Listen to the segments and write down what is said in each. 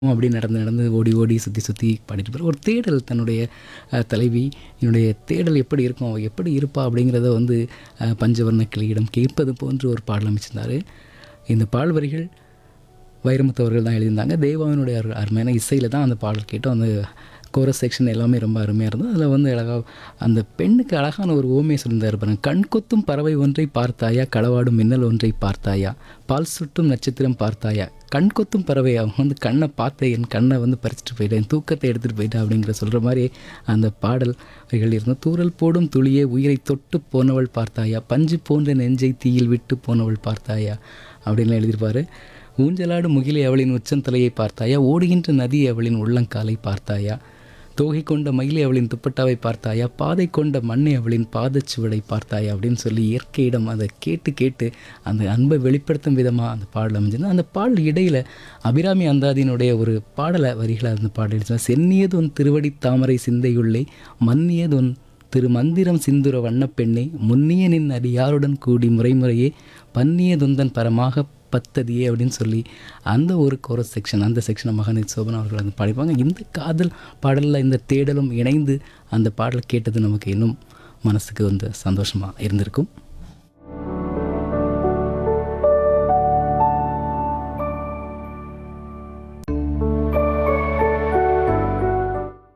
அப்படி நடந்து நடந்து ஓடி ஓடி சுற்றி சுற்றி பாடிட்டு இருப்பார் ஒரு தேடல் தன்னுடைய அஹ், தலைவி என்னுடைய தேடல் எப்படி இருக்கும் அவள் எப்படி இருப்பா அப்படிங்கிறத வந்து அஹ், பஞ்சவர்ண கிளியிடம் கேட்பது போன்று ஒரு பாடல் அமைச்சிருந்தார் இந்த பாடல் வரிகள் வைரமுத்து அவர்கள் தான் எழுதியிருந்தாங்க தேவாவினுடைய அரு அருமையான இசையில் தான் அந்த பாடல் கேட்டோம் அந்த கோரஸ் செக்ஷன் எல்லாமே ரொம்ப அருமையாக இருந்தது அதில் வந்து அழகாக அந்த பெண்ணுக்கு அழகான ஒரு ஓமையை சொல்லியிருந்தார் பாருங்க கண் கொத்தும் பறவை ஒன்றை பார்த்தாயா களவாடும் மின்னல் ஒன்றை பார்த்தாயா பால் சுட்டும் நட்சத்திரம் பார்த்தாயா கண் கொத்தும் பறவை அவங்க வந்து கண்ணை பார்த்து என் கண்ணை வந்து பறிச்சுட்டு போயிட்டேன் என் தூக்கத்தை எடுத்துகிட்டு போயிட்டேன் அப்படிங்கிற சொல்கிற மாதிரி அந்த பாடல் வரிகள் இருந்தது தூரல் போடும் துளியே உயிரை தொட்டு போனவள் பார்த்தாயா பஞ்சு போன்ற நெஞ்சை தீயில் விட்டு போனவள் பார்த்தாயா அப்படின்லாம் எழுதியிருப்பாரு ஊஞ்சலாடு முகிலை அவளின் உச்சந்தலையை பார்த்தாயா ஓடுகின்ற நதி அவளின் உள்ளங்காலை பார்த்தாயா தோகை கொண்ட மயிலை அவளின் துப்பட்டாவை பார்த்தாயா பாதை கொண்ட மண்ணை அவளின் பாதச்சுவடை பார்த்தாயா அப்படின்னு சொல்லி இயற்கையிடம் அதை கேட்டு கேட்டு அந்த அன்பை வெளிப்படுத்தும் விதமாக அந்த பாடல் அமைஞ்சிருந்தது அந்த பாடல் இடையில் அபிராமி அந்தாதியினுடைய ஒரு பாடலை வரிகளை அந்த பாடல் எழுதினா சென்னியது உன் திருவடி தாமரை சிந்தையுள்ளே மன்னியது உன் திரு மந்திரம் சிந்துர வண்ணப்பெண்ணே முன்னிய நின் அடியாருடன் கூடி முறைமுறையே பன்னிய துந்தன் பரமாக பத்ததியே அப்படின்னு சொல்லி அந்த ஒரு கோரஸ் செக்ஷன் அந்த செக்ஷனை மகனித் சோபன் அவர்கள் வந்து பாடிப்பாங்க இந்த காதல் பாடலில் இந்த தேடலும் இணைந்து அந்த பாடலை கேட்டது நமக்கு இன்னும் மனசுக்கு வந்து சந்தோஷமாக இருந்திருக்கும்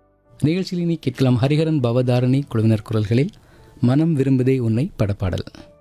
நிகழ்ச்சியில் இனி கேட்கலாம் ஹரிஹரன் பவதாரணி குழுவினர் குரல்களில் மனம் விரும்புதே உன்னை படப்பாடல்